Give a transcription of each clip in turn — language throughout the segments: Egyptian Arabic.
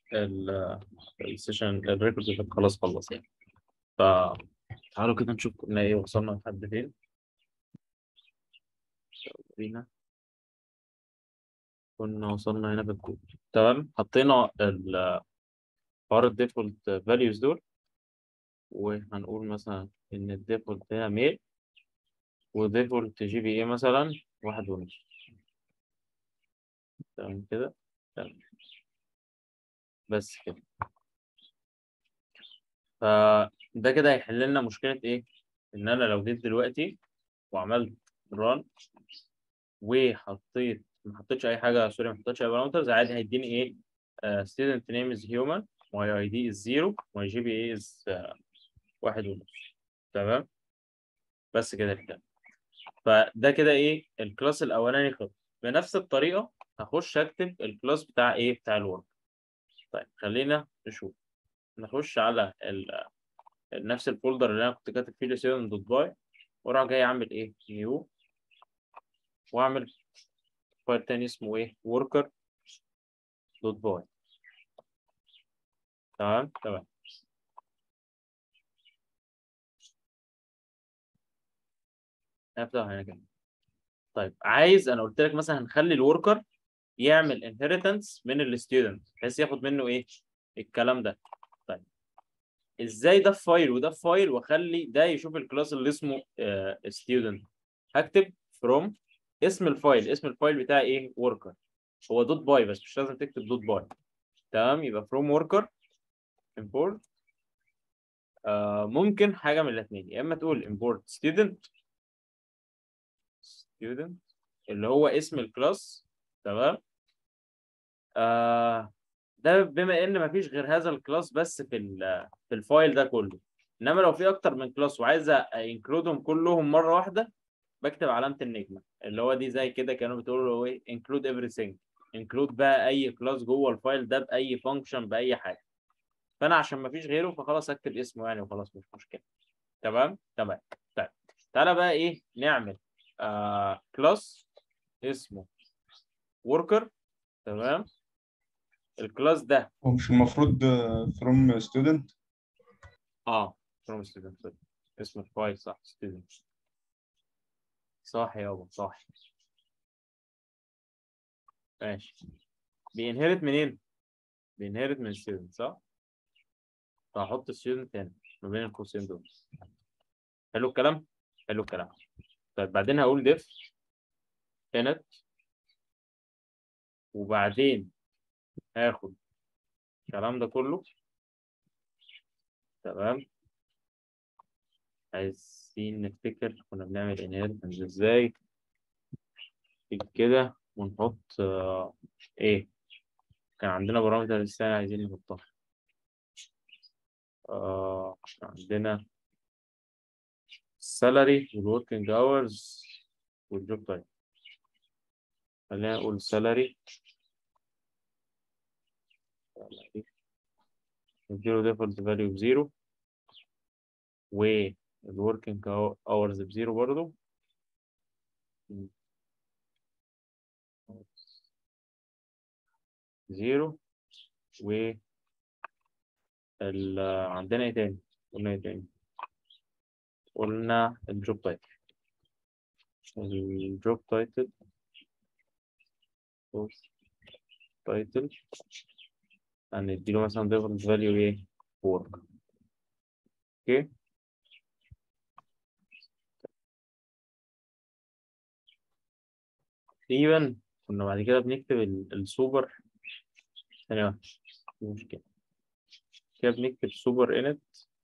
ال- السيشن الريكورد اللي خلاص خلص يعني فتعالوا كده نشوف كنا ايه وصلنا لحد فين بينا كنا وصلنا هنا في الكود تمام حطينا ال حوار الديفولت فاليوز دول وهنقول مثلا ان الديفولت هنا ميل وديفولت جي بي اي مثلا واحد ونص تمام كده تمام بس كده فده كده هيحل لنا مشكلة ايه؟ ان انا لو جيت دلوقتي وعملت ران وحطيت ما حطيتش اي حاجة سوري ما حطيتش اي بارامترز عادي هيديني ايه؟ uh, student name is human my ID is zero my GPA is uh, واحد ونص تمام بس كده الكلام فده كده ايه الكلاس الاولاني خلص بنفس الطريقة هخش اكتب الكلاس بتاع ايه بتاع الورك طيب خلينا نشوف نخش على ال نفس الفولدر اللي انا كنت كاتب فيه لسيون دوت باي واروح جاي اعمل ايه نيو واعمل فايل تاني اسمه ايه وركر دوت باي تمام تمام هفتح هنا كده طيب عايز انا قلت لك مثلا هنخلي الوركر يعمل انهيرتنس من الستودنت بحيث ياخد منه ايه الكلام ده طيب ازاي ده في فايل وده في فايل واخلي ده يشوف الكلاس اللي اسمه ستودنت هكتب فروم اسم الفايل اسم الفايل بتاعي ايه وركر هو دوت باي بس مش لازم تكتب دوت باي تمام يبقى فروم وركر import آه ممكن حاجه من الاثنين يا اما تقول import student student اللي هو اسم الكلاس تمام آه ده بما ان مفيش غير هذا الكلاس بس في في الفايل ده كله انما لو في اكتر من كلاس وعايز انكلودهم كلهم مره واحده بكتب علامه النجمه اللي هو دي زي كده كانوا بتقولوا ايه include everything include بقى اي كلاس جوه الفايل ده باي فانكشن باي حاجه فانا عشان مفيش غيره فخلاص اكتب اسمه يعني وخلاص مش مشكله تمام تمام طيب تعالى بقى ايه نعمل آه كلاس اسمه worker تمام الكلاس ده هو مش المفروض فروم ستودنت اه from student اسم الفايل صح student صح يابا صح ماشي بينهرت منين؟ بينهرت من student صح؟ فهحط student هنا ما بين القوسين دول حلو الكلام؟ حلو الكلام طيب بعدين هقول def init وبعدين هاخد الكلام ده كله تمام عايزين نفتكر كنا بنعمل inheritance ازاي كده ونحط آه ايه كان عندنا بارامتر لسه عايزين نحطها آه عندنا salary والworking hours والjob type خلينا نقول salary نديله default value بزيرو والworking hours بزيرو برضو زيرو و ال عندنا ايه تاني؟ قلنا ايه تاني؟ قلنا الجوب تايتل الجوب تايتل تايتل هنديله مثلا different value ايه؟ work اوكي تقريبا كنا بعد كده بنكتب السوبر ثانية واحدة مشكلة كده بنكتب سوبر انت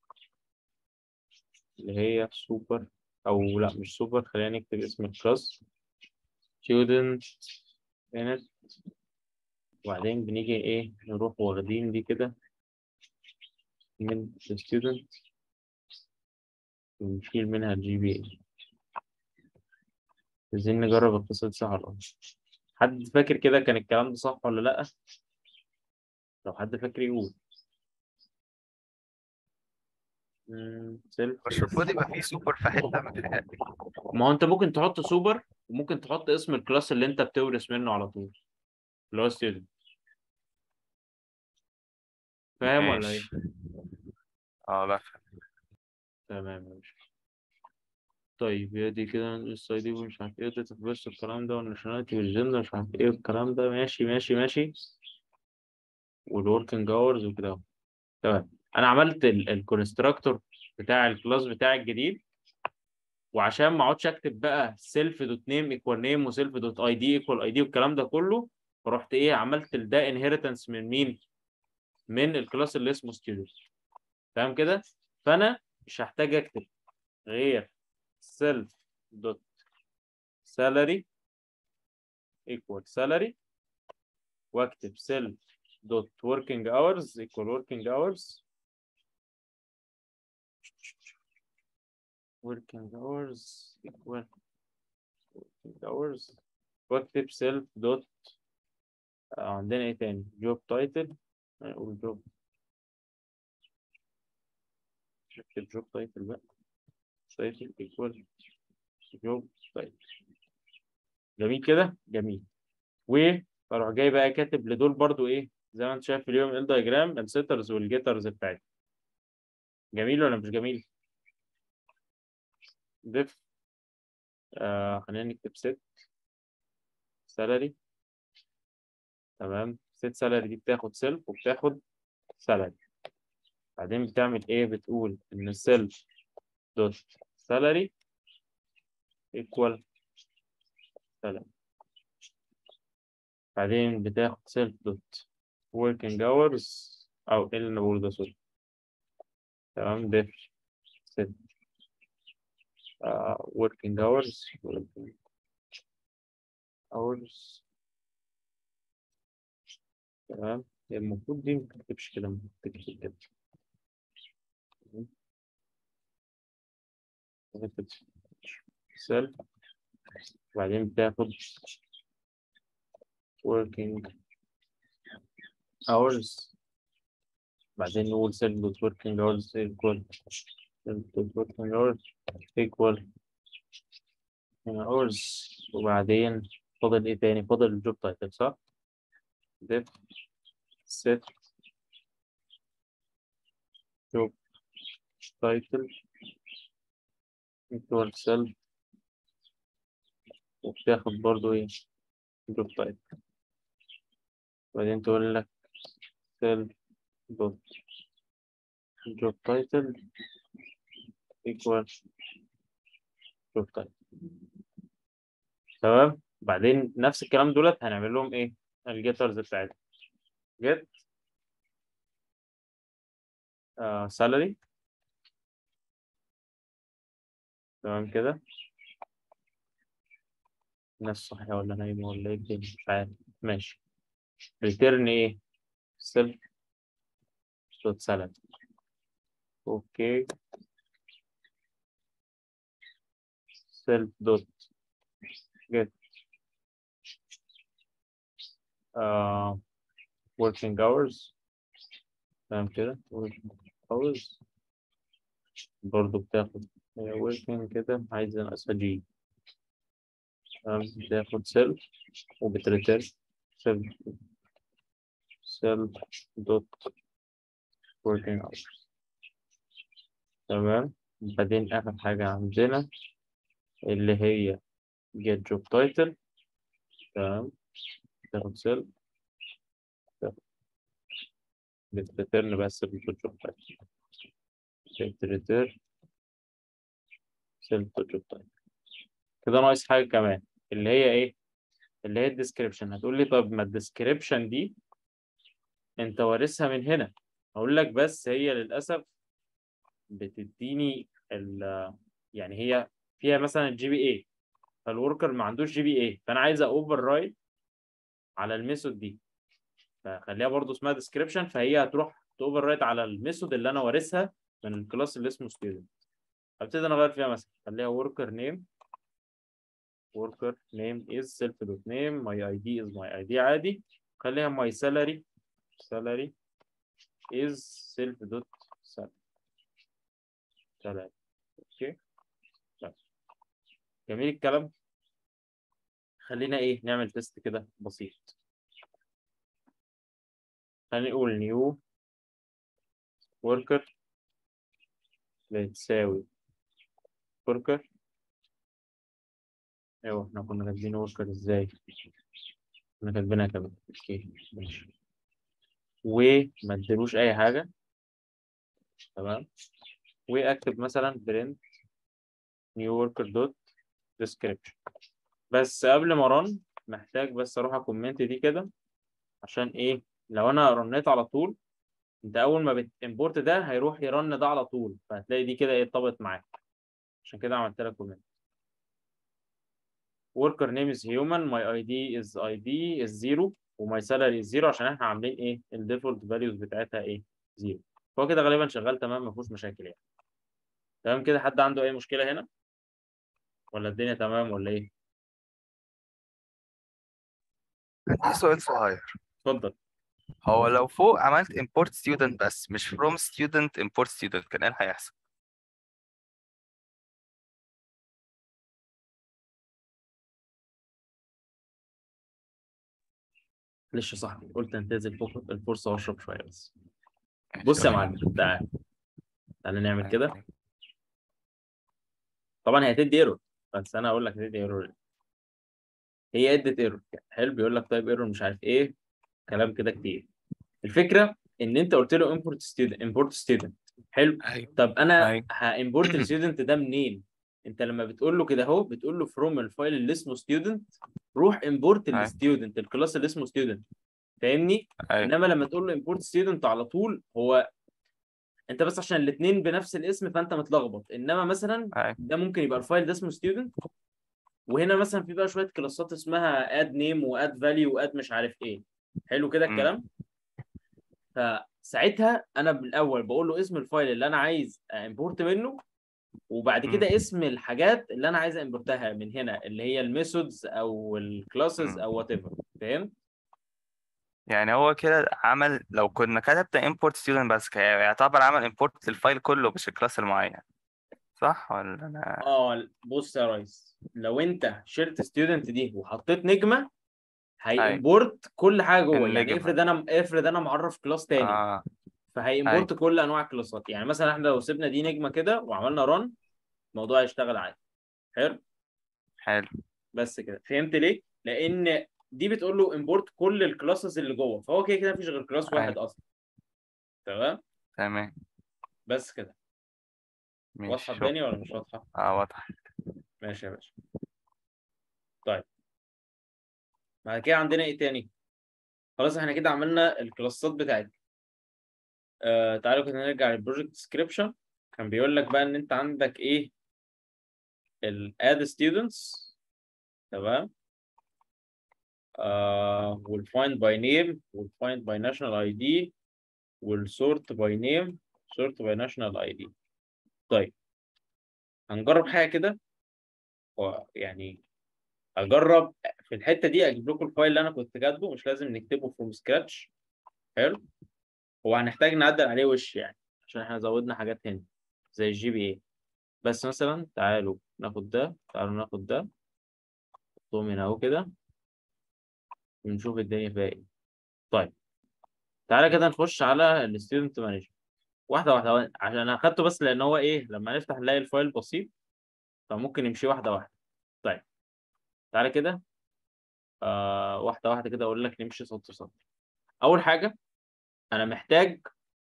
اللي هي سوبر أو لا مش سوبر خلينا نكتب اسم الكلاس student init وبعدين بنيجي ايه نروح واخدين دي كده من student ونشيل منها الجي بي اي عايزين نجرب القصة دي صح ولا لا حد فاكر كده كان الكلام ده صح ولا لأ؟ لو حد فاكر يقول سيلف مش المفروض يبقى فيه سوبر في حته من الحاجات دي ما هو انت ممكن تحط سوبر وممكن تحط اسم الكلاس اللي انت بتورث منه على طول اللي هو ستودنت فاهم ولا ايه؟ ماشي اه بفهم تمام يا باشا طيب هي دي كده الاس اي دي ومش عارف ايه داتا بس الكلام ده والناشوناليتي والجندر مش عارف ايه الكلام ده ماشي ماشي ماشي والوركينج اورز وكده اهو. تمام انا عملت الكونستراكتور بتاع الكلاس بتاعي الجديد وعشان ما اقعدش اكتب بقى سيلف دوت نيم ايكوال نيم وسيلف دوت اي دي ايكوال اي دي والكلام ده كله فرحت ايه عملت ده انهيرتنس من مين؟ من الكلاس اللي اسمه ستودنت تمام كده؟ فانا مش هحتاج اكتب غير self dot salary equal salary واكتب self dot working hours equal working hours working hours equal working hours واكتب self dot آه، عندنا ايه تاني job title نقول job نكتب job title بقى title equal job title جميل كده جميل واروح جاي بقى كاتب لدول برضو ايه زي ما انت شايف في اليوم ال دايجرام السيترز والجيترز بتاعتي جميل ولا مش جميل ديف آه خلينا نكتب set salary تمام set salary دي بتاخد سيلف وبتاخد salary بعدين بتعمل ايه بتقول ان self dot salary equal salary بعدين بتاخد self dot working hours او ايه اللي انا بقوله ده سوري تمام def set uh, working hours working hours تمام هي المفروض دي ما تكتبش كده المفروض تكتب كده تكتب self وبعدين بتاخد working hours بعدين نقول self dot working hours equal self dot working hours equal hours وبعدين فاضل ايه تاني فاضل الجوب تايتل صح def set job title equal self وبتاخد برضو ايه job title بعدين تقول لك self dot job title equal job title تمام بعدين نفس الكلام دولت هنعمل لهم ايه الجيترز بتاعتهم get uh, salary تمام كده الناس صحيحة ولا نايمة ولا ايه الدنيا مش عارف ماشي return ايه self dot salary اوكي self dot get uh, working hours تمام كده working hours برضو بتاخد هي working كده عايز ناقصها جي تمام بتاخد self وبتريتيرن self self dot working hours تمام بعدين آخر حاجة عندنا اللي هي get job title تمام تاخد self بتريتيرن بس بالجوب تايتل بتريتيرن سيلف جوب تايتل كده ناقص حاجة كمان اللي هي ايه اللي هي الديسكريبشن هتقول لي طب ما الديسكريبشن دي انت وارثها من هنا اقول لك بس هي للاسف بتديني ال يعني هي فيها مثلا الجي بي اي فالوركر ما عندوش جي بي اي فانا عايز اوفر رايد على الميثود دي فخليها برضو اسمها ديسكريبشن فهي هتروح توفر رايت على الميثود اللي انا وارثها من الكلاس اللي اسمه ستودنت ابتدي انا اغير فيها مثلا خليها worker name worker name is self dot name my id is my id عادي خليها my salary salary is self dot salary salary اوكي طيب. جميل الكلام خلينا ايه نعمل تيست كده بسيط خلينا نقول new worker بتساوي worker ايوه احنا كنا كاتبين worker ازاي كنا كاتبينها كده اوكي ماشي وما اديلوش اي حاجه تمام واكتب مثلا print new worker dot description بس قبل ما رن محتاج بس اروح اكومنت دي كده عشان ايه لو انا رنيت على طول انت اول ما بتimporт ده هيروح يرن ده على طول فهتلاقي دي كده ايه اتطبقت معاك عشان كده عملت لك كومنت worker name is human my id is id is zero وماي salary is zero عشان احنا عاملين ايه الديفولت values بتاعتها ايه زيرو فهو كده غالبا شغال تمام ما فيهوش مشاكل يعني تمام كده حد عنده اي مشكله هنا ولا الدنيا تمام ولا ايه عندي سؤال صغير اتفضل هو لو فوق عملت import student بس مش from student import student كان ايه اللي هيحصل؟ معلش يا صاحبي قلت انتهز فوق الفرصه واشرب شويه بس بص يا معلم تعال تعالى نعمل كده طبعا هي هتدي ايرور بس انا اقول لك هتدي ايرور هي ادت ايرور حلو بيقول لك طيب ايرور مش عارف ايه كلام كده كتير الفكره ان انت قلت له import student import student حلو ايوه طب انا أيوة. هامبورت الستودنت ده منين انت لما بتقول له كده اهو بتقول له فروم الفايل اللي اسمه ستودنت روح امبورت أيوة. الستودنت الكلاس اللي اسمه ستودنت فاهمني ايوه انما لما تقول له امبورت ستودنت على طول هو انت بس عشان الاثنين بنفس الاسم فانت متلخبط انما مثلا ايوه ده ممكن يبقى الفايل ده اسمه ستودنت وهنا مثلا في بقى شويه كلاسات اسمها اد نيم واد فاليو واد مش عارف ايه حلو كده مم. الكلام فساعتها انا بالاول بقول له اسم الفايل اللي انا عايز امبورت منه وبعد مم. كده اسم الحاجات اللي انا عايز امبورتها من هنا اللي هي الميثودز او الكلاسز مم. او وات ايفر فاهم يعني هو كده عمل لو كنا كتبنا import student بس كان يعتبر عمل import للفايل كله مش الكلاس المعين صح ولا انا اه بص يا ريس لو انت شلت ستودنت دي وحطيت نجمه هيمبورت كل حاجه جوه يعني النجمة. افرض انا افرض انا معرف كلاس تاني اه فهيمبورت كل انواع الكلاسات يعني مثلا احنا لو سيبنا دي نجمه كده وعملنا رن الموضوع هيشتغل عادي حلو حلو بس كده فهمت ليه لان دي بتقول له امبورت كل الكلاسز اللي جوه فهو كده كده مفيش غير كلاس واحد أيوة. اصلا تمام تمام بس كده ماشي واضحه شكرا. الدنيا ولا مش واضحه اه واضح ماشي يا باشا طيب بعد كده عندنا ايه تاني خلاص احنا كده عملنا الكلاسات بتاعتنا آه تعالوا كده نرجع للبروجكت ديسكريبشن كان بيقول لك بقى ان انت عندك ايه الاد ستودنتس تمام آه والفايند باي نيم والفايند باي ناشونال اي دي والسورت باي نيم سورت باي ناشونال اي دي طيب هنجرب حاجه كده و- يعني اجرب في الحته دي اجيب لكم الفايل اللي انا كنت كاتبه مش لازم نكتبه فروم سكراتش حلو هو هنحتاج نعدل عليه وش يعني عشان احنا زودنا حاجات هنا زي الجي بي اي بس مثلا تعالوا ناخد ده تعالوا ناخد ده نحطهم هنا اهو كده ونشوف الدنيا فيها ايه طيب تعالى كده نخش على الستودنت مانجر واحده واحده عشان انا اخدته بس لان هو ايه لما نفتح نلاقي الفايل بسيط فممكن نمشي واحده واحده طيب تعالى كده آه واحده واحده كده اقول لك نمشي سطر سطر اول حاجه انا محتاج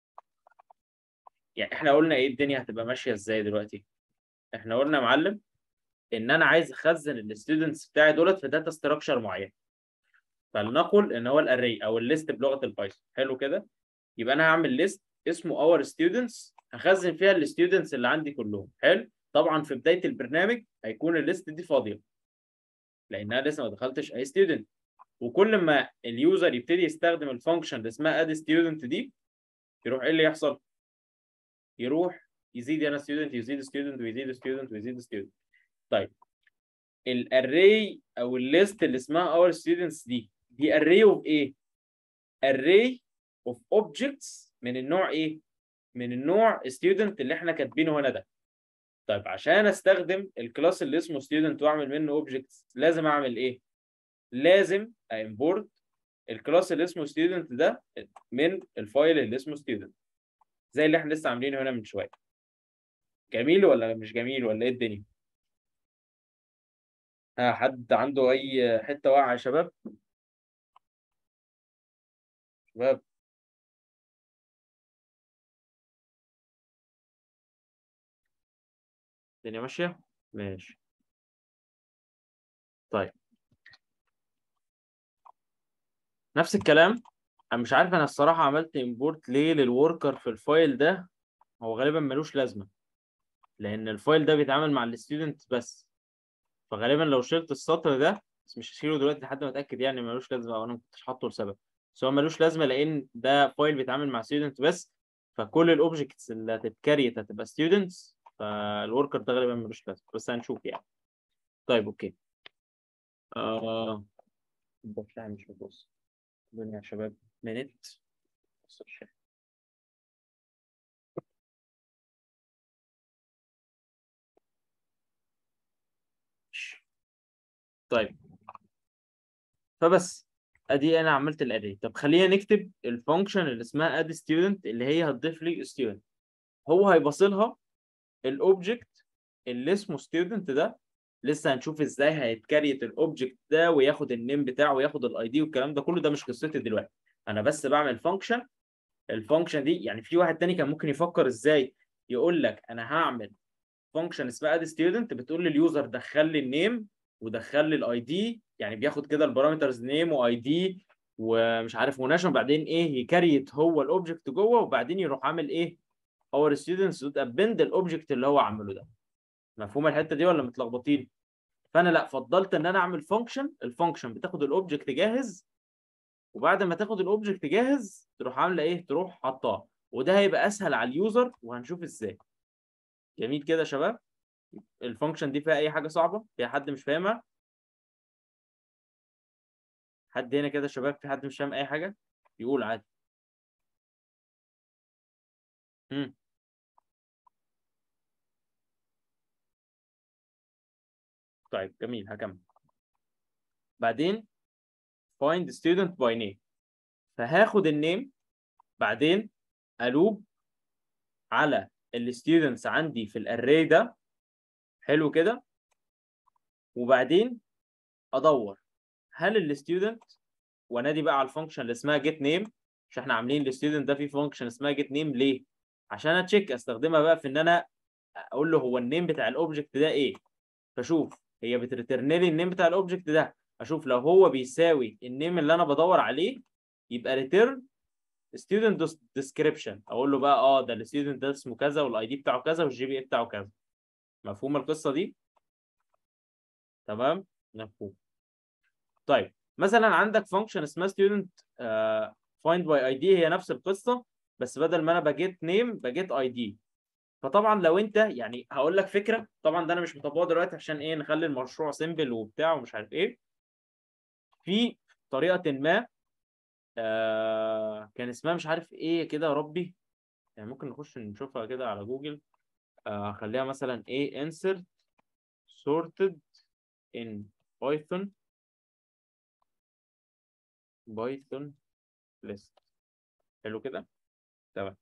يعني احنا قلنا ايه الدنيا هتبقى ماشيه ازاي دلوقتي احنا قلنا يا معلم ان انا عايز اخزن الستودنتس بتاعي دولت في داتا ستراكشر معين فلنقل ان هو الاري او الليست بلغه البايثون حلو كده يبقى انا هعمل ليست اسمه اور ستودنتس هخزن فيها الستودنتس اللي عندي كلهم حلو طبعا في بدايه البرنامج هيكون الليست دي فاضيه لانها لسه ما دخلتش اي ستودنت وكل ما اليوزر يبتدي يستخدم الفانكشن اللي اسمها اد ستودنت دي يروح ايه اللي يحصل يروح يزيد هنا ستودنت يزيد ستودنت ويزيد ستودنت ويزيد ستودنت طيب الاري او الليست اللي اسمها اور ستودنتس دي دي array of ايه array of objects من النوع ايه من النوع student اللي احنا كاتبينه هنا ده طيب عشان استخدم الكلاس اللي اسمه student واعمل منه objects لازم اعمل ايه لازم import الكلاس اللي اسمه student ده من الفايل اللي اسمه student زي اللي احنا لسه عاملينه هنا من شويه جميل ولا مش جميل ولا ايه الدنيا ها حد عنده اي حته واقعه يا شباب شباب الدنيا ماشيه ماشي طيب نفس الكلام انا مش عارف انا الصراحه عملت امبورت ليه للوركر في الفايل ده هو غالبا ملوش لازمه لان الفايل ده بيتعامل مع الستودنت بس فغالبا لو شلت السطر ده بس مش هشيله دلوقتي لحد ما اتاكد يعني ملوش لازمه او انا ما كنتش حاطه لسبب بس هو ملوش لازمه لان ده فايل بيتعامل مع ستودنت بس فكل الاوبجكتس اللي هتتكريت هتبقى ستودنتس فالوركر ده غالبا ملوش لازمه بس هنشوف يعني طيب اوكي آه بفتح مش ببص الدنيا يا شباب منت بص الشاشة. طيب فبس ادي انا عملت الاري طب خلينا نكتب الفانكشن اللي اسمها اد ستودنت اللي هي هتضيف لي ستودنت هو هيبصلها الاوبجكت اللي اسمه ستودنت ده لسه هنشوف ازاي هيتكريت الاوبجكت ده وياخد النيم بتاعه وياخد الاي دي والكلام ده كله ده مش قصتي دلوقتي انا بس بعمل فانكشن الفانكشن دي يعني في واحد تاني كان ممكن يفكر ازاي يقول لك انا هعمل فانكشن اسمها اد ستودنت بتقول لليوزر دخل لي النيم ودخل لي الاي دي يعني بياخد كده البارامترز نيم واي دي ومش عارف وناشن وبعدين ايه يكريت هو الاوبجكت جوه وبعدين يروح عامل ايه اور ستودنتس دوت ابند الاوبجكت اللي هو عامله ده مفهوم الحته دي ولا متلخبطين فانا لا فضلت ان انا اعمل فانكشن الفانكشن بتاخد الاوبجكت جاهز وبعد ما تاخد الاوبجكت جاهز تروح عامله ايه تروح حطاه وده هيبقى اسهل على اليوزر وهنشوف ازاي جميل كده يا شباب الفانكشن دي فيها اي حاجه صعبه فيها حد مش فاهمها حد هنا كده يا شباب في حد مش فاهم اي حاجه يقول عادي امم طيب جميل هكمل بعدين find student by name فهاخد النيم بعدين الوب على الستودنتس عندي في الاري ده حلو كده وبعدين ادور هل الستودنت وانادي بقى على الفانكشن اللي اسمها get name مش احنا عاملين الستودنت ده في فانكشن اسمها get name ليه عشان اتشيك استخدمها بقى في ان انا اقول له هو النيم بتاع الاوبجكت ده ايه فشوف هي بتريترن لي النيم بتاع الاوبجكت ده اشوف لو هو بيساوي النيم اللي انا بدور عليه يبقى ريتيرن student description اقول له بقى اه ده الستودنت ده اسمه كذا والاي دي بتاعه كذا والجي بي اي بتاعه كذا مفهوم القصه دي تمام مفهوم طيب مثلا عندك فانكشن اسمها student uh, find by id هي نفس القصه بس بدل ما انا بجيت نيم بجيت اي دي فطبعا لو انت يعني هقول لك فكره طبعا ده انا مش مطبقه دلوقتي عشان ايه نخلي المشروع سيمبل وبتاع ومش عارف ايه في طريقه ما آه كان اسمها مش عارف ايه كده يا ربي يعني ممكن نخش نشوفها كده على جوجل آه خليها مثلا ايه insert sorted in python python list حلو كده تمام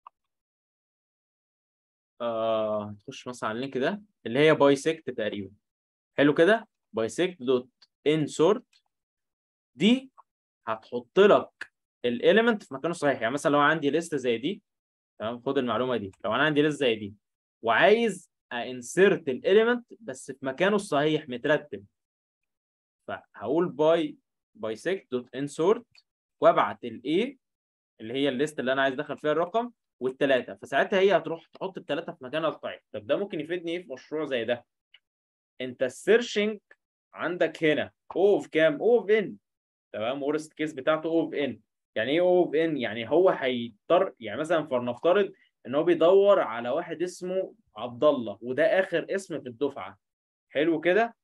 آه هتخش مثلا على اللينك ده اللي هي بايسكت تقريبا حلو كده بايسكت دوت insert دي هتحط لك الاليمنت في مكانه الصحيح يعني مثلا لو عندي ليست زي دي تمام خد المعلومه دي لو انا عندي ليست زي دي وعايز انسرت الاليمنت بس في مكانه الصحيح مترتب فهقول باي بايسكت دوت انسورت وابعت الاي اللي هي الليست اللي انا عايز ادخل فيها الرقم والثلاثه فساعتها هي هتروح تحط الثلاثه في مكانها الصحيح طب ده ممكن يفيدني ايه في مشروع زي ده انت السيرشنج عندك هنا او في كام او في ان تمام ورست كيس بتاعته او في ان يعني ايه او في ان يعني هو هيضطر يعني مثلا فلنفترض ان هو بيدور على واحد اسمه عبد الله وده اخر اسم في الدفعه حلو كده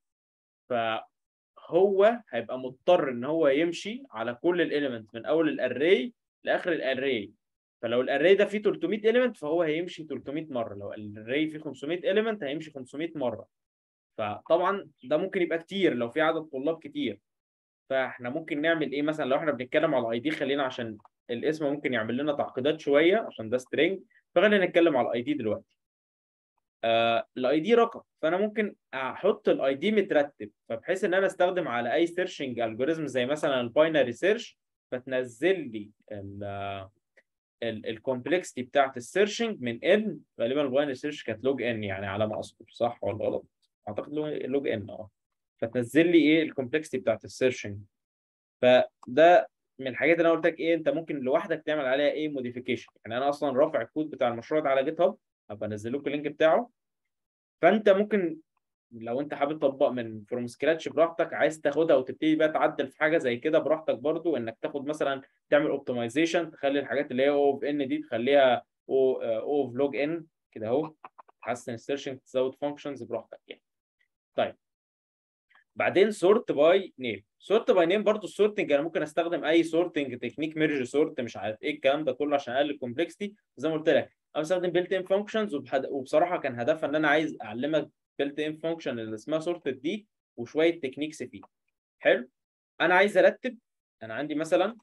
فهو هيبقى مضطر ان هو يمشي على كل الاليمنت من اول الاري لاخر الاري فلو الاري ده فيه 300 اليمنت فهو هيمشي 300 مره لو الاري فيه 500 اليمنت هيمشي 500 مره فطبعا ده ممكن يبقى كتير لو في عدد طلاب كتير فاحنا ممكن نعمل ايه مثلا لو احنا بنتكلم على الاي دي خلينا عشان الاسم ممكن يعمل لنا تعقيدات شويه عشان ده سترينج فخلينا نتكلم على الاي دي دلوقتي الاي دي رقم فانا ممكن احط الاي دي مترتب فبحيث ان انا استخدم على اي سيرشنج الجوريزم زي مثلا الباينري سيرش فتنزل لي الكومبلكسيتي بتاعت السيرشنج من ان غالبا الباينري سيرش كانت لوج ان يعني على ما اذكر صح ولا غلط؟ اعتقد لوج ان اه فتنزل لي ايه الكومبلكسيتي بتاعت السيرشنج فده من الحاجات اللي انا قلت لك ايه انت ممكن لوحدك تعمل عليها ايه موديفيكيشن يعني انا اصلا رافع الكود بتاع المشروع ده على جيت هاب هبقى انزل لكم اللينك بتاعه فانت ممكن لو انت حابب تطبق من فروم سكراتش براحتك عايز تاخدها وتبتدي بقى تعدل في حاجه زي كده براحتك برضو انك تاخد مثلا تعمل اوبتمايزيشن تخلي الحاجات اللي هي او اوف ان دي تخليها او اوف لوج ان كده اهو تحسن السيرشنج تزود فانكشنز براحتك يعني طيب بعدين سورت باي نيم سورت باي نيم برضو السورتنج انا ممكن استخدم اي سورتنج تكنيك ميرج سورت مش عارف ايه الكلام ده كله عشان اقلل الكومبلكسيتي زي ما قلت لك انا بستخدم بيلت ان فانكشنز وبصراحه كان هدفها ان انا عايز اعلمك بيلت ان فانكشن اللي اسمها سورتد دي وشويه تكنيكس فيه حلو انا عايز ارتب انا عندي مثلا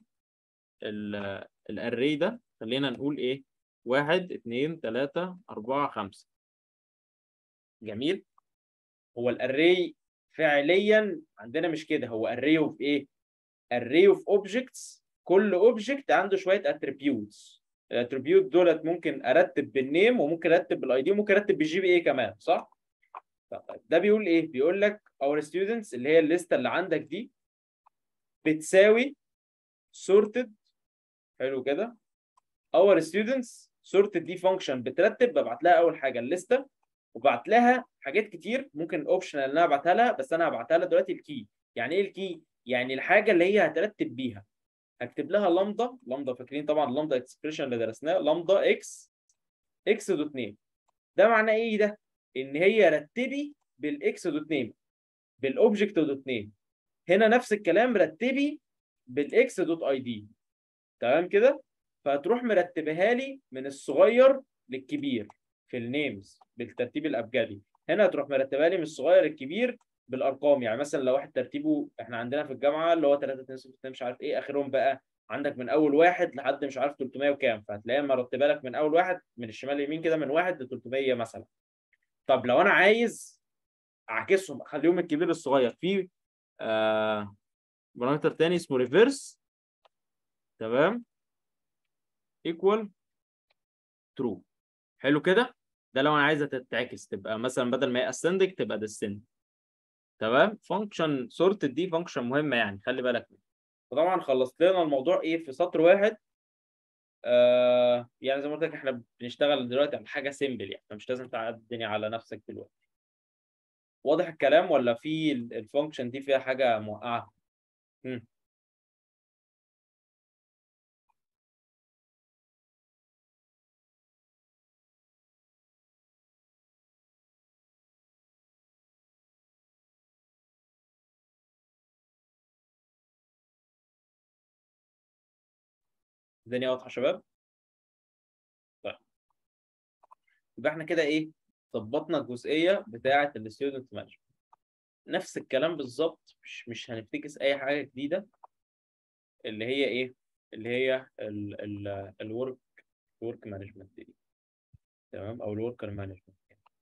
الاري ده خلينا نقول ايه واحد اتنين تلاتة أربعة خمسة جميل هو الاري فعليا عندنا مش كده هو array of ايه array of objects كل object عنده شويه attributes الاتريبيوت دولت ممكن ارتب بالنيم وممكن ارتب بالاي دي وممكن ارتب بالجي بي اي كمان صح طيب ده بيقول ايه بيقول لك our students اللي هي الليسته اللي عندك دي بتساوي sorted حلو كده our students sorted دي فانكشن بترتب ببعت لها اول حاجه الليسته وبعت لها حاجات كتير ممكن اوبشنال ان انا ابعتها لها بس انا هبعتها لها دلوقتي الكي يعني ايه الكي يعني الحاجه اللي هي هترتب بيها هكتب لها لامدا لامدا فاكرين طبعا اللامدا اكسبريشن اللي درسناه لامدا اكس اكس دوت نيم ده معناه ايه ده ان هي رتبي بالاكس دوت نيم بالاوبجكت دوت نيم هنا نفس الكلام رتبي بالاكس دوت اي دي تمام كده فهتروح مرتبها لي من الصغير للكبير في النيمز بالترتيب الابجدي هنا هتروح مرتبها لي من الصغير للكبير بالارقام يعني مثلا لو واحد ترتيبه احنا عندنا في الجامعه اللي هو 3 2 6 مش عارف ايه اخرهم بقى عندك من اول واحد لحد مش عارف 300 وكام فهتلاقيها مرتبه لك من اول واحد من الشمال لليمين كده من واحد ل 300 مثلا طب لو انا عايز اعكسهم اخليهم الكبير للصغير في آه بارامتر تاني اسمه ريفرس تمام ايكوال ترو حلو كده ده لو انا عايزه تتعكس تبقى مثلا بدل ما هي اسندك تبقى ديسند تمام فانكشن سورت دي فانكشن مهمه يعني خلي بالك منها وطبعا خلصت لنا الموضوع ايه في سطر واحد آه يعني زي ما قلت لك احنا بنشتغل دلوقتي على حاجه سيمبل يعني فمش لازم تعقد الدنيا على نفسك دلوقتي واضح الكلام ولا في الفانكشن دي فيها حاجه موقعه مم. الدنيا واضحه يا شباب طيب يبقى احنا كده ايه ظبطنا الجزئيه بتاعه الستودنت مانجمنت نفس الكلام بالظبط مش مش هنفتكس اي حاجه جديده اللي هي ايه اللي هي الورك الورك مانجمنت دي تمام او الوركر مانجمنت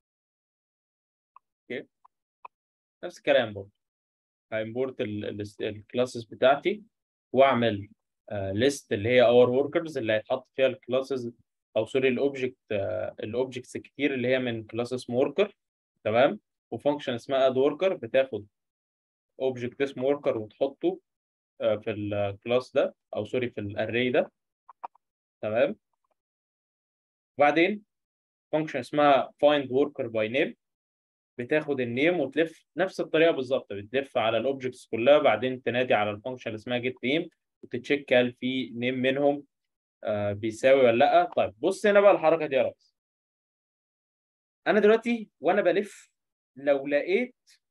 اوكي نفس الكلام برضه هامبورت الكلاسز بتاعتي واعمل ليست اللي هي اور وركرز اللي هيتحط فيها الكلاسز او سوري الاوبجكت الاوبجكتس كتير اللي هي من كلاس اسمه وركر تمام وفانكشن اسمها اد وركر بتاخد اوبجكت اسمه وركر وتحطه في الكلاس ده او سوري في الاري ده تمام وبعدين فانكشن اسمها find worker by name بتاخد النيم وتلف نفس الطريقه بالظبط بتلف على الاوبجكتس كلها بعدين تنادي على الفانكشن اللي اسمها get name وتتشيك هل في نيم منهم آه بيساوي ولا لا طيب بص هنا بقى الحركه دي يا ريس انا دلوقتي وانا بلف لو لقيت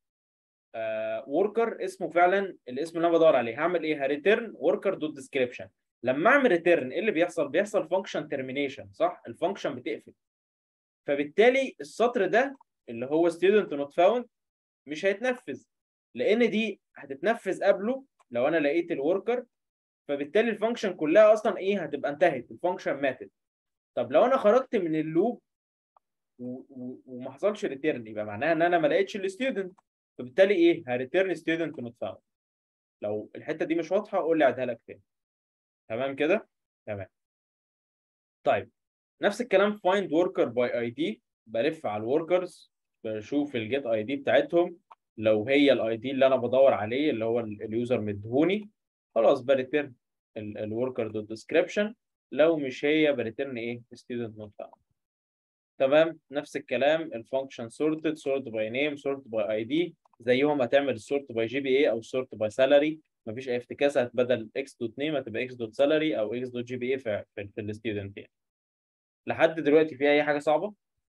وركر اسمه فعلا الاسم اللي انا بدور عليه هعمل ايه هريتيرن وركر دوت ديسكريبشن لما اعمل ريتيرن ايه اللي بيحصل بيحصل فانكشن ترمينيشن صح الفانكشن بتقفل فبالتالي السطر ده اللي هو student not found مش هيتنفذ لان دي هتتنفذ قبله لو انا لقيت الوركر فبالتالي الفانكشن كلها اصلا ايه هتبقى انتهت الفانكشن ماتت طب لو انا خرجت من اللوب و- و- وما حصلش ريتيرن يبقى معناها ان انا ما لقيتش الستودنت فبالتالي ايه هريتيرن ستودنت نوت فاوند لو الحته دي مش واضحه قول لي اعيدها لك تاني تمام كده تمام طيب نفس الكلام find worker by ID بلف على الوركرز بشوف الجيت اي دي بتاعتهم لو هي الاي دي اللي انا بدور عليه اللي هو ال- اليوزر مديهوني خلاص بريتيرن الوركر دوت ديسكريبشن لو مش هي بريتيرن ايه ستودنت نوت فاوند تمام نفس الكلام الفانكشن sorted sort by name sort by ID زيهم هتعمل sort by GPA او sort by salary مفيش اي افتكاسه بدل x دوت name هتبقى x دوت salary او x دوت GPA في في, في الستودنت يعني لحد دلوقتي في اي حاجه صعبه؟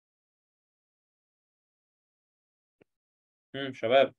امم شباب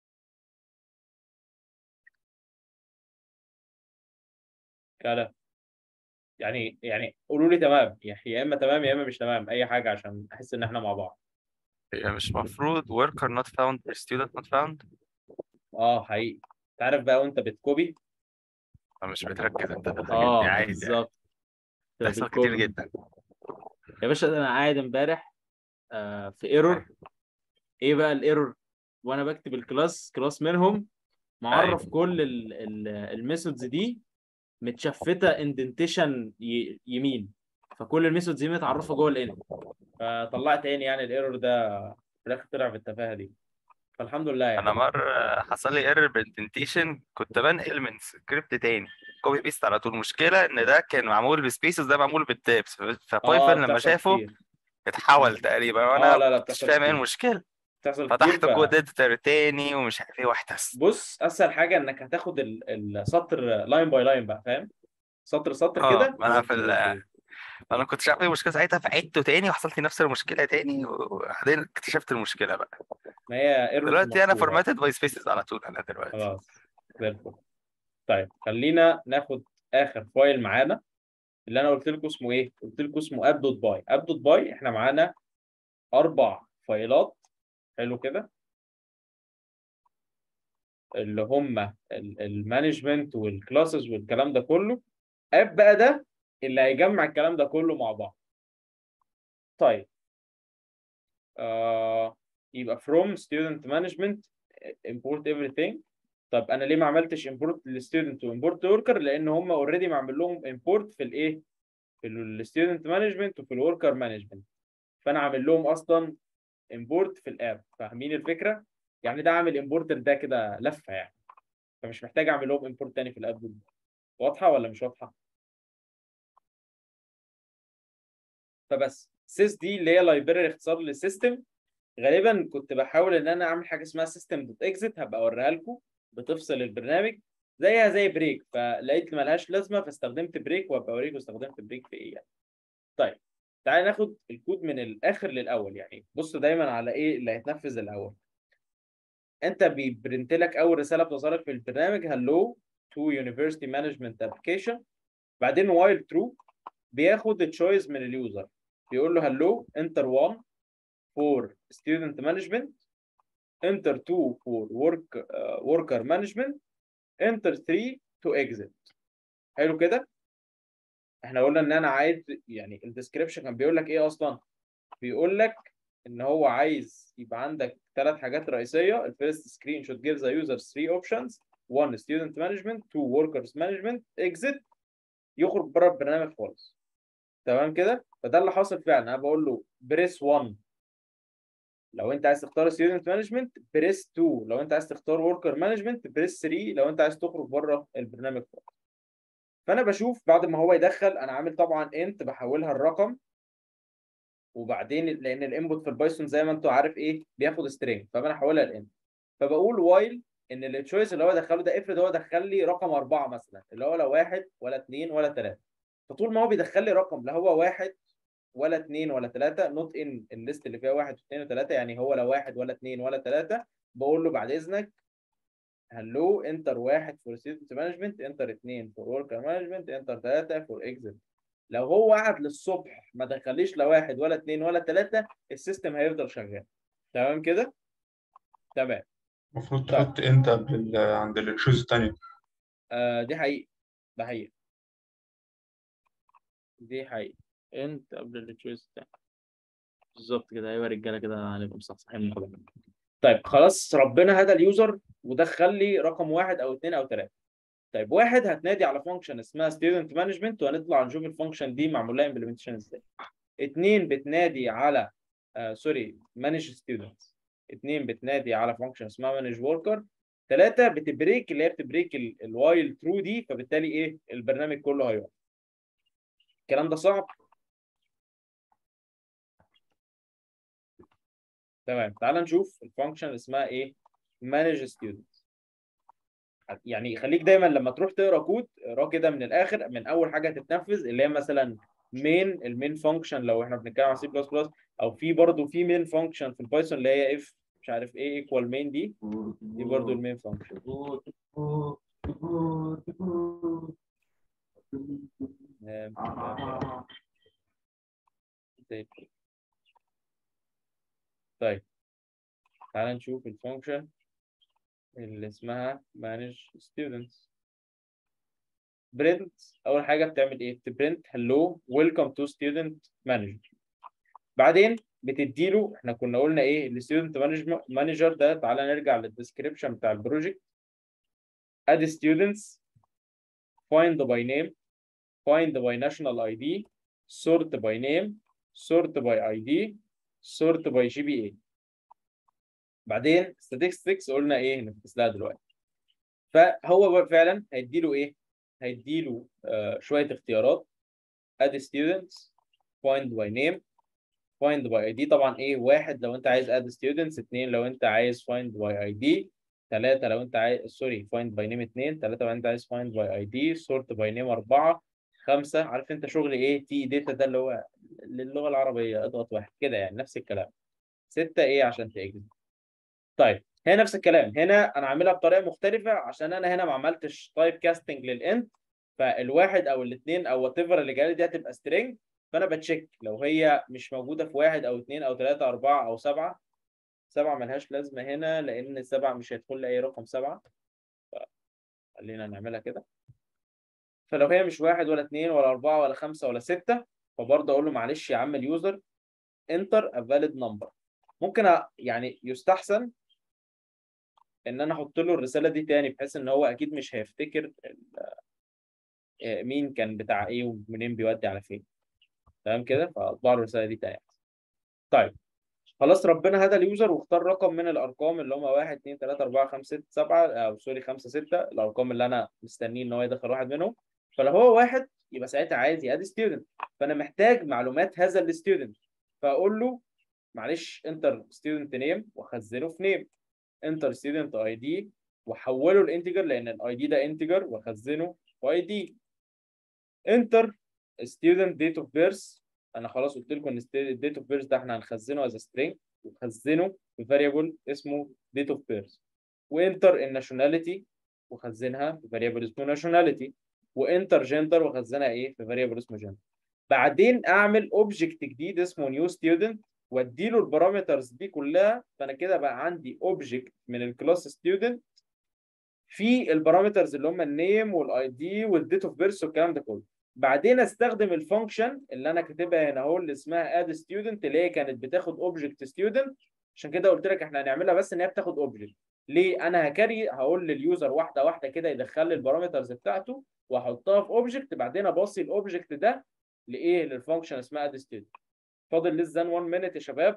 كلا يعني يعني قولوا لي تمام يا اما تمام يا اما مش تمام اي حاجه عشان احس ان احنا مع بعض هي مش مفروض worker not found student not found اه حقيقي انت عارف بقى وانت بتكوبي أنا مش بتركز انت في الحاجات اه دي عادي يعني بالظبط بتحصل كتير بتكوبي. جدا يا باشا ده انا قاعد امبارح آه في ايرور ايه بقى الايرور وانا بكتب الكلاس كلاس منهم معرف أيوة. كل الميثودز دي متشفته اندنتيشن يمين فكل الميثودز دي متعرفه جوه الان فطلعت تاني يعني الايرور ده في الاخر طلع بالتفاهه دي فالحمد لله يعني انا مره حصل لي ايرور بالاندنتيشن كنت بنقل من سكريبت تاني كوبي بيست على طول المشكله ان ده كان معمول بسبيسز ده معمول بالتابس اه فبايثون لما بتحصل شافه كتير. اتحول تقريبا اه وانا لا لا مش بتحصل فاهم ايه كتير. المشكله بتحصل فتحت كتير ف- كود اديتور تاني ومش عارف ايه واحتس بص اسهل حاجه انك هتاخد ال- السطر لاين باي لاين بقى فاهم سطر سطر اه كده ما انا في ال- انا كنت عارف ايه المشكله ساعتها فعدته تاني وحصلت لي نفس المشكله تاني وبعدين اكتشفت المشكله بقى ما هي ايرور دلوقتي انا فورماتد باي سبيسز على طول انا دلوقتي خلاص زي الفل طيب خلينا ناخد اخر فايل معانا اللي انا قلت لكم اسمه ايه؟ قلت لكم اسمه اب دوت باي اب دوت باي احنا معانا اربع فايلات حلو كده اللي هم المانجمنت والكلاسز والكلام ده كله اب بقى ده اللي هيجمع الكلام ده كله مع بعض طيب آه يبقى from student management import everything طب انا ليه ما عملتش import للستودنت وimport worker لان هم اوريدي معمل لهم import في الايه في الستودنت مانجمنت وفي الوركر مانجمنت فانا عامل لهم اصلا import في الاب فاهمين الفكره يعني ده عامل امبورتر ده كده لفه يعني فمش محتاج اعمل لهم امبورت تاني في الاب دول واضحه ولا مش واضحه فبس سيس دي اللي هي لايبراري اختصار للسيستم غالبا كنت بحاول ان انا اعمل حاجه اسمها سيستم دوت اكزit هبقى اوريها لكم بتفصل البرنامج زيها زي بريك فلقيت ملهاش لازمه فاستخدمت بريك وابقى اوريكم استخدمت بريك في ايه يعني طيب تعالى ناخد الكود من الاخر للاول يعني بص دايما على ايه اللي هيتنفذ الاول انت بيبرنت لك اول رساله بتظهر لك في البرنامج هلو تو يونيفرسيتي مانجمنت ابلكيشن بعدين وايل ترو بياخد التشويس من اليوزر بيقول له هلو انتر 1 فور ستودنت مانجمنت انتر 2 فور ورك وركر مانجمنت انتر 3 تو اكزيت حلو كده احنا قلنا ان انا عايز يعني الديسكربشن كان بيقول لك ايه اصلا بيقول لك ان هو عايز يبقى عندك ثلاث حاجات رئيسيه الفيرست سكرين شوت gives the user three options one student management two workers management exit يخرج بره البرنامج خالص تمام كده فده اللي حاصل فعلا انا بقول له بريس 1 لو انت عايز تختار ستودنت مانجمنت بريس 2 لو انت عايز تختار وركر مانجمنت بريس 3 لو انت عايز تخرج بره البرنامج خالص فانا بشوف بعد ما هو يدخل انا عامل طبعا انت بحولها الرقم وبعدين لان الانبوت في البايثون زي ما انتوا عارف ايه بياخد سترينج فانا هحولها لانت فبقول وايل ان التشويس اللي هو دخله ده افرض هو دخل لي رقم اربعه مثلا اللي هو لا واحد ولا اثنين ولا ثلاثه فطول ما هو بيدخل لي رقم لا هو واحد ولا اثنين ولا ثلاثه نوت ان الليست اللي فيها واحد واثنين وثلاثه يعني هو لا واحد ولا اثنين ولا ثلاثه بقول له بعد اذنك هلو انتر واحد فور ستودنت مانجمنت انتر اثنين فور وركر مانجمنت انتر ثلاثه فور اكزيت لو هو قعد للصبح ما دخليش لا واحد ولا اثنين ولا ثلاثه السيستم هيفضل شغال تمام كده؟ تمام المفروض طيب. تحط انت قبل ال- عند التشوز التانية آه دي حقيقة ده حقيقة دي حقيقة انت قبل التشويس بتاع بالظبط كده ايوه يا رجاله كده هنبقى مصحصحين مع بعض. طيب خلاص ربنا هدى اليوزر ودخل لي رقم واحد او اثنين او ثلاثه طيب واحد هتنادي على فانكشن اسمها ستودنت مانجمنت وهنطلع نشوف الفانكشن دي معمول لها امبلمنتيشن ازاي اثنين بتنادي على آه سوري مانج ستودنتس اثنين بتنادي على فانكشن اسمها مانج وركر ثلاثه بتبريك اللي هي بتبريك الوايل ترو دي فبالتالي ايه البرنامج كله هيقف الكلام ده صعب تمام تعال نشوف الفانكشن اللي اسمها ايه manage students يعني خليك دايما لما تروح تقرا كود اقراه كده من الاخر من اول حاجه تتنفذ اللي هي مثلا مين المين فانكشن لو احنا بنتكلم عن سي بلس بلس او في برضه في مين فانكشن في البايثون اللي هي اف مش عارف ايه ايكوال مين دي دي برضه المين فانكشن طيب تعال نشوف الفانكشن اللي اسمها manage students print اول حاجه بتعمل ايه بتبرنت hello welcome to student manager بعدين بتديله احنا كنا قلنا ايه الستودنت مانجر ده تعالى نرجع للديسكريبشن بتاع البروجكت add students find by name find by national ID sort by name sort by ID sort by GPA بعدين statistics قلنا ايه نفكس لها دلوقتي فهو فعلا هيديله ايه هيديله آه شويه اختيارات add students find by name find by ID طبعا ايه واحد لو انت عايز add students اثنين لو انت عايز find by ID ثلاثة لو انت عايز سوري find by name اثنين ثلاثة لو انت عايز find by ID sort by name أربعة خمسة عارف انت شغل ايه تي داتا ده اللي هو للغة العربية اضغط واحد كده يعني نفس الكلام ستة ايه عشان تأجز طيب هنا نفس الكلام هنا انا عاملها بطريقه مختلفه عشان انا هنا ما عملتش تايب كاستنج للانت فالواحد او الاثنين او وات ايفر اللي جاي دي هتبقى سترينج فانا بتشيك لو هي مش موجوده في واحد او اثنين او ثلاثه اربعه او سبعه سبعه ملهاش لازمه هنا لان سبعه مش هيدخل لي اي رقم سبعه خلينا نعملها كده فلو هي مش واحد ولا اثنين ولا اربعه ولا خمسه ولا سته فبرضه اقول له معلش يا عم اليوزر انتر ا فاليد نمبر ممكن أ... يعني يستحسن ان انا احط له الرساله دي تاني بحيث ان هو اكيد مش هيفتكر مين كان بتاع ايه ومنين بيودي على فين تمام كده فاطبع له الرساله دي تاني طيب خلاص ربنا هدى اليوزر واختار رقم من الارقام اللي هم 1 2 3 4 5 6 7 او سوري 5 6 الارقام اللي انا مستنيه ان هو يدخل واحد منهم فلو هو واحد يبقى ساعتها عايز يادي ستودنت فانا محتاج معلومات هذا الستودنت فاقول له معلش انتر ستودنت نيم واخزنه في نيم انتر ستودنت اي دي واحوله لانتجر لان الاي دي ده انتجر واخزنه في اي دي انتر ستودنت ديت اوف بيرث انا خلاص قلت لكم ان الديت اوف بيرث ده احنا هنخزنه از سترينج ونخزنه في فاريبل اسمه ديت اوف بيرث وانتر الناشوناليتي وخزنها في فاريبل اسمه ناشوناليتي وانتر جندر وخزنها ايه في فاريبل اسمه جندر بعدين اعمل اوبجكت جديد اسمه نيو ستودنت واديله البارامترز دي كلها فانا كده بقى عندي اوبجكت من الكلاس ستودنت في البارامترز اللي هم النيم والاي دي والديت اوف بيرث والكلام ده كله بعدين استخدم الفانكشن اللي انا كاتبها هنا اهو اللي اسمها اد ستودنت اللي هي كانت بتاخد اوبجكت ستودنت عشان كده قلت لك احنا هنعملها بس ان هي بتاخد اوبجكت ليه انا هكري هقول لليوزر واحده واحده كده يدخل لي البارامترز بتاعته واحطها في اوبجكت بعدين اباصي الاوبجكت ده لايه للفانكشن اسمها اد ستودنت فاضل ليس ذان 1 مينيت يا شباب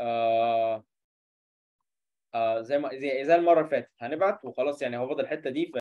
آه آه زي ما زي, زي المره اللي فاتت هنبعت وخلاص يعني هو فاضل الحته دي